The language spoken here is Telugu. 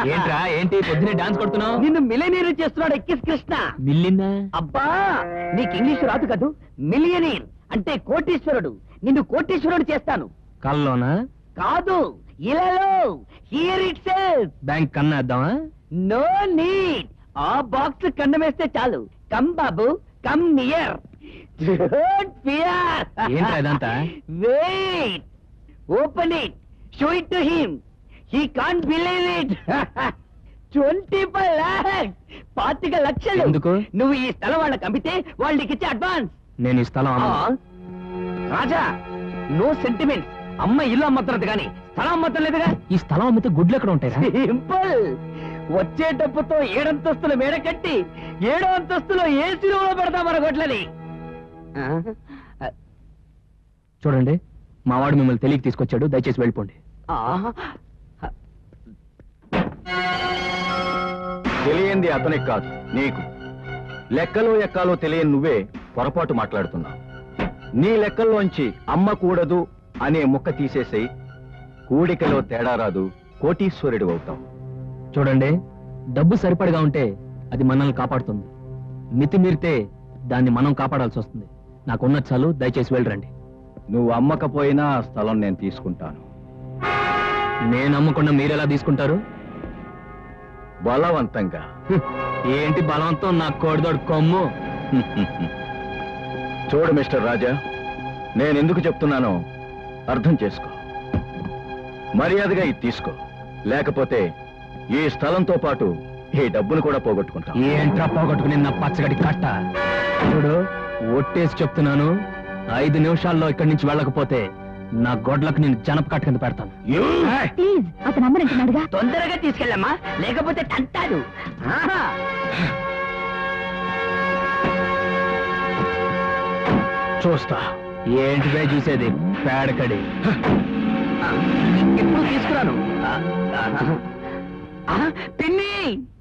ఏంట్రా ఏంటి పొద్దునే డాన్స్ కొడుతున్నావు నిన్ను మిలినీరు చేస్తున్నాడు ఎక్కిస్ కృష్ణ మిల్లిందా అబ్బా నీకు ఇంగ్లీష్ రాదు కదూ మిలియనీర్ అంటే కోటీశ్వరుడు నిన్ను కోటీశ్వరుడు చేస్తాను కల్లోనా కాదు ఇలాలో హియర్ ఇట్ సెల్ఫ్ బ్యాంక్ కన్నా వేద్దామా నో నీడ్ ఆ బాక్స్ కన్నం వేస్తే చాలు కమ్ బాబు కమ్ నియర్ డోంట్ ఫియర్ ఏంట్రా ఇదంతా? Wait open it show it to him he can't believe it twenty five lakhs పాతిక లక్షలు ఎందుకు? నువ్వు ఈ స్థలం వాళ్ళకి అమ్మితే వాళ్ళకి ఇచ్చే అడ్వాన్స్ నేను ఈ స్థలం అమ్మను. రాజా నో సెంటిమెంట్ అమ్మ ఇల్లు అమ్మతున్నది కానీ స్థలం అమ్మతలేదుగా ఈ స్థలం అమ్మితే గుడ్లు ఎక్కడ ఉంటాయిరా సింపుల్ వచ్చే డబ్బుతో ఏడంతస్తుల మేడ కట్టి ఏడో అంతస్తులో ఏ సిలువలో పెడతాం మన గొడ్లని చూడండి మా వాడు మిమ్మల్ని తెలియకి తీసుకొచ్చాడు దయచేసి వెళ్ళిపోండి తెలియంది అతనికి కాదు నీకు లెక్కలో ఎక్కాలో తెలియని నువ్వే పొరపాటు మాట్లాడుతున్నావు నీ లెక్కల్లోంచి అమ్మ కూడదు అనే ముక్క తీసేసేయి కూడికలో తేడా రాదు కోటీశ్వరుడు అవుతావు చూడండి డబ్బు సరిపడగా ఉంటే అది మనల్ని కాపాడుతుంది మితి మీరితే దాన్ని మనం కాపాడాల్సి వస్తుంది నాకున్న చాలు దయచేసి వెళ్ళరండి నువ్వు అమ్మకపోయినా ఆ స్థలం నేను తీసుకుంటాను నేను అమ్మకుండా మీరెలా తీసుకుంటారు బలవంతంగా హ్మ్. ఏంటి బలవంతం నా కోడిదోడు కొమ్ము చూడు మిస్టర్ రాజా నేను ఎందుకు చెప్తున్నానో అర్థం చేసుకో మర్యాదగా ఇది తీసుకో లేకపోతే ఈ స్థలంతో పాటు ఈ డబ్బును కూడా పోగొట్టుకుంటాం ఏంట్రా పోగొట్టుకుని నా పచ్చగడి కట్ట చూడు ఒట్టేసి చెప్తున్నాను ఐదు నిమిషాల్లో ఇక్కడి నుంచి వెళ్ళకపోతే నా గొడ్లకు నేను జనప కట్ట కింద పెడతాను ప్లీజ్ అతను అమ్మనంటున్నాడుగా తొందరగా తీసుకెళ్ళమ్మా లేకపోతే తంటాడు ఆహా. చూస్తా ఏంటిదే చూసేది పేడకడి ఇప్పుడు తీసుకురాను ఆ, ఆ, పిన్ని